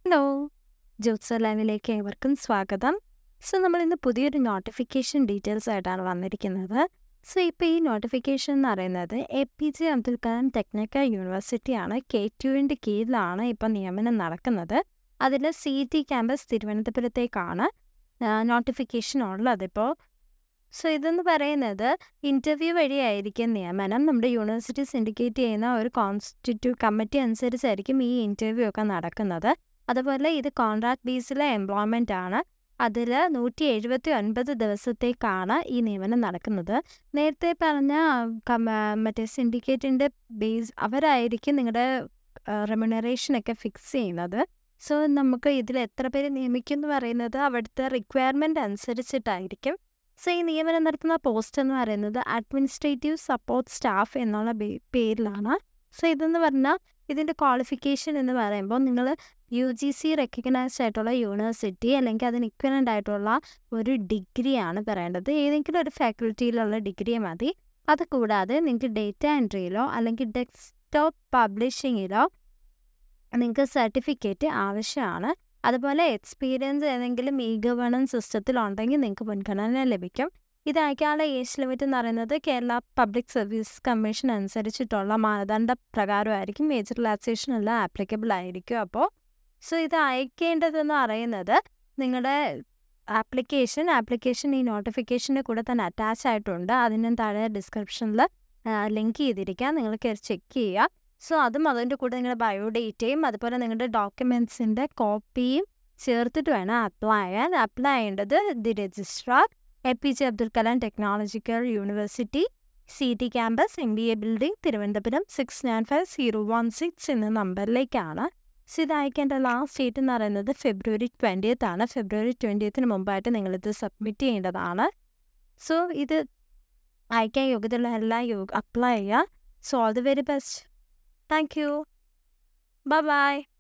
hello ജ്യോത്സ ലൈവിലേക്ക് ഏവർക്കും സ്വാഗതം സോ നമ്മൾ ഇന്ന് പുതിയൊരു നോട്ടിഫിക്കേഷൻ ഡീറ്റെയിൽസ് ആയിട്ടാണ് വന്നിരിക്കുന്നത് സോ ഇപ്പോൾ ഈ നോട്ടിഫിക്കേഷൻ എന്ന് പറയുന്നത് A P J Abdul Kalam technical യൂണിവേഴ്സിറ്റിയാണ് കെ ടുവിൻ്റെ കീഴിലാണ് ഇപ്പോൾ നിയമനം നടക്കുന്നത് അതിൽ സി ടി ക്യാമ്പസ് തിരുവനന്തപുരത്തേക്കാണ് നോട്ടിഫിക്കേഷൻ ഉള്ളത് ഇപ്പോൾ സോ ഇതെന്ന് പറയുന്നത് ഇൻ്റർവ്യൂ വഴിയായിരിക്കും നിയമനം നമ്മുടെ യൂണിവേഴ്സിറ്റി സിൻഡിക്കേറ്റ് ചെയ്യുന്ന ഒരു കോൺസ്റ്റിറ്റ്യൂട്ട് കമ്മിറ്റി അനുസരിച്ചായിരിക്കും ഈ ഇൻ്റർവ്യൂ ഒക്കെ നടക്കുന്നത് അതുപോലെ ഇത് കോൺട്രാക്ട് ബേസിലെ എംപ്ലോയ്മെൻ്റ് ആണ് അതിൽ നൂറ്റി എഴുപത്തി ഒൻപത് ദിവസത്തേക്കാണ് ഈ നിയമനം നടക്കുന്നത് നേരത്തെ പറഞ്ഞ കമ മറ്റേ സിൻഡിക്കേറ്റിൻ്റെ ബേസ് അവരായിരിക്കും നിങ്ങളുടെ റെമുനറേഷനൊക്കെ ഫിക്സ് ചെയ്യുന്നത് സോ നമുക്ക് ഇതിൽ എത്ര പേര് നിയമിക്കും എന്ന് പറയുന്നത് അവിടുത്തെ റിക്വയർമെൻറ്റ് അനുസരിച്ചിട്ടായിരിക്കും സോ ഈ നിയമനം നടത്തുന്ന പോസ്റ്റ് എന്ന് പറയുന്നത് അഡ്മിനിസ്ട്രേറ്റീവ് സപ്പോർട്ട് സ്റ്റാഫ് എന്നുള്ള പേരിലാണ് സോ ഇതെന്ന് പറഞ്ഞാൽ ഇതിൻ്റെ ക്വാളിഫിക്കേഷൻ എന്ന് പറയുമ്പോൾ നിങ്ങൾ യു ജി സി റെക്കഗ്നൈസ്ഡ് ആയിട്ടുള്ള യൂണിവേഴ്സിറ്റി അല്ലെങ്കിൽ അതിന് ഇക്വലൻ്റ് ആയിട്ടുള്ള ഒരു ഡിഗ്രിയാണ് പറയേണ്ടത് ഏതെങ്കിലും ഒരു ഫാക്കൽറ്റിയിലുള്ള ഡിഗ്രി മതി അത് കൂടാതെ നിങ്ങൾക്ക് ഡേറ്റ എൻട്രിയിലോ അല്ലെങ്കിൽ ഡെസ്ക്ടോപ്പ് പബ്ലിഷിങ്ങിലോ നിങ്ങൾക്ക് സർട്ടിഫിക്കറ്റ് ആവശ്യമാണ് അതുപോലെ എക്സ്പീരിയൻസ് ഏതെങ്കിലും ഇ ഗവേണൻസ് സിസ്റ്റത്തിലുണ്ടെങ്കിൽ നിങ്ങൾക്ക് മുൻഗണന ലഭിക്കും ഇത് അയക്കാനുള്ള ഏജ് ലിമിറ്റ് എന്ന് പറയുന്നത് കേരള പബ്ലിക് സർവീസ് കമ്മീഷൻ അനുസരിച്ചിട്ടുള്ള മാനദണ്ഡ പ്രകാരമായിരിക്കും ഏജ് റിലാക്സേഷൻ എല്ലാം ആപ്ലിക്കബിൾ ആയിരിക്കും അപ്പോൾ സോ ഇത് അയക്കേണ്ടതെന്ന് പറയുന്നത് നിങ്ങളുടെ ആപ്ലിക്കേഷൻ ആപ്ലിക്കേഷൻ ഈ നോട്ടിഫിക്കേഷൻ്റെ കൂടെ തന്നെ അറ്റാച്ച് ആയിട്ടുണ്ട് അതിനും താഴെ ഡിസ്ക്രിപ്ഷനിൽ ലിങ്ക് ചെയ്തിരിക്കാം നിങ്ങൾ കയറി ചെക്ക് ചെയ്യുക സോ അതും അതിൻ്റെ കൂടെ നിങ്ങളുടെ ബയോഡേറ്റയും അതുപോലെ നിങ്ങളുടെ ഡോക്യുമെൻറ്റ്സിൻ്റെ കോപ്പിയും ചേർത്തിട്ട് വേണം അപ്ലൈ ചെയ്യാൻ അപ്ലൈ ചെയ്യേണ്ടത് the registrar A P J Abdul Kalam technological university C T campus M B A building Thiruvananthapuram six nine five zero one six എന്ന നമ്പറിലേക്കാണ് സോ ഇത് അയക്കേണ്ട ലാസ്റ്റ് ഡേറ്റ് എന്ന് പറയുന്നത് ഫെബ്രുവരി ട്വൻറ്റിയത്ത് ആണ് ഫെബ്രുവരി ട്വൻറ്റിയത്തിന് മുമ്പായിട്ട് നിങ്ങളിത് സബ്മിറ്റ് ചെയ്യേണ്ടതാണ് സോ ഇത് അയക്കാൻ യോഗ്യതയുള്ള എല്ലാ യോഗ അപ്ലൈ ചെയ്യുക so all the very best thank you bye by